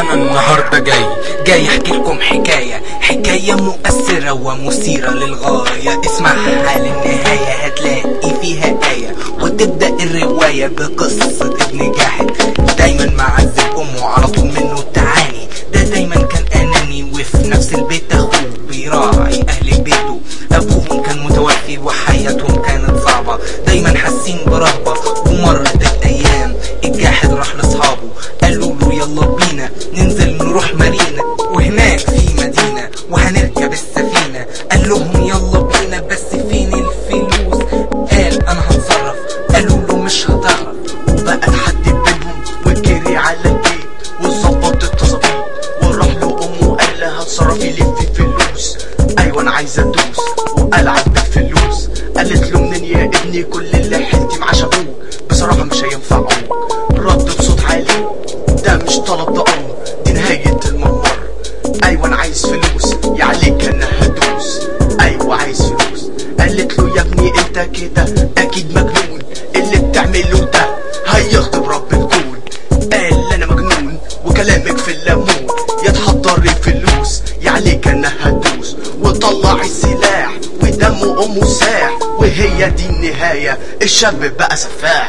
انا النهارده جاي جاي احكي لكم حكايه حكايه مؤثره ومثيره للغايه اسمعها للنهايه هتلاقي فيها ايه وتبدا الروايه بقصه ابن جاحد دايما معذب امه على طول منه تعاني ده دايما كان اناني وفي نفس البيت اخوه بيراعي اهل بيته ابوهم كان متوفي وحياتهم كانت صعبه دايما حاسين برهبه ومرت الايام الجاحد راح لاصحابه قالوا له يلا بينا ننزل نروح مارينا وهناك في مدينه وهنركب السفينه قال لهم يلا بينا بس فين الفلوس قال انا هتصرف قالوا له مش هتعرف وبقى تحدي بينهم وجري على البيت وظبط التصابيط وراح له امه وقال لها اتصرفي لي في فلوس ايوه انا عايز ادوس والعب بالفلوس قالت له منين يا ابني كل اللي حلتي مع ابوك بصراحه مش هينفعوك رد بصوت عالي ده مش طلب ده امر دي نهايه الممر ايوه انا عايز فلوس يا عليك انا هدوس ايوه عايز فلوس قالت له يا ابني انت كده اكيد مجنون اللي بتعمله ده هيغضب رب الكون قال انا مجنون وكلامك في الليمون يا تحضري فلوس يا عليك انا هدوس وطلع السلاح ودمه امه ساح وهي دي النهايه الشاب بقى سفاح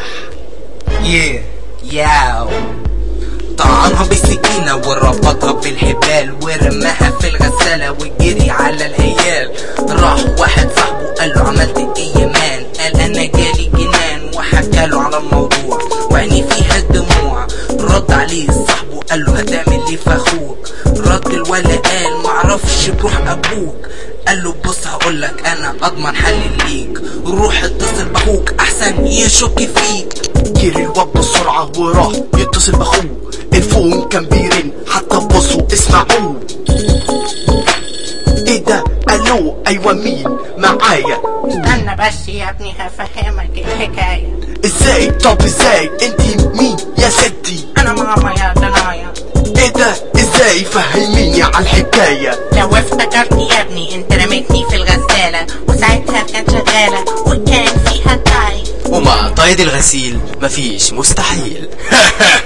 يه ياو طعنها بالسكينة وربطها بالحبال ورماها في الغسالة وجري على العيال راح واحد صاحبه قال له عملت ايه يا مان قال انا جالي جنان وحكى له على الموضوع وعيني فيها الدموع رد عليه صاحبه قال له هتعمل ايه في اخوك رد الولا قال معرفش بروح ابوك قال له بص هقولك انا اضمن حل ليك روح اتصل باخوك احسن يشك فيك جري الواد بسرعة وراح يتصل باخوه الفون كان بيرن حتى بصوا اسمعوه ايه ده الو ايوه مين معايا استنى بس يا ابني هفهمك الحكاية ازاي طب ازاي انتي مين يا ستي أنا ماما يا دنايا ايه ده ازاي فهميني على الحكاية لو افتكرت يا ابني انت رميتني في الغسالة وساعتها كانت شغالة وكان فيها تاي ومع طايد الغسيل مفيش مستحيل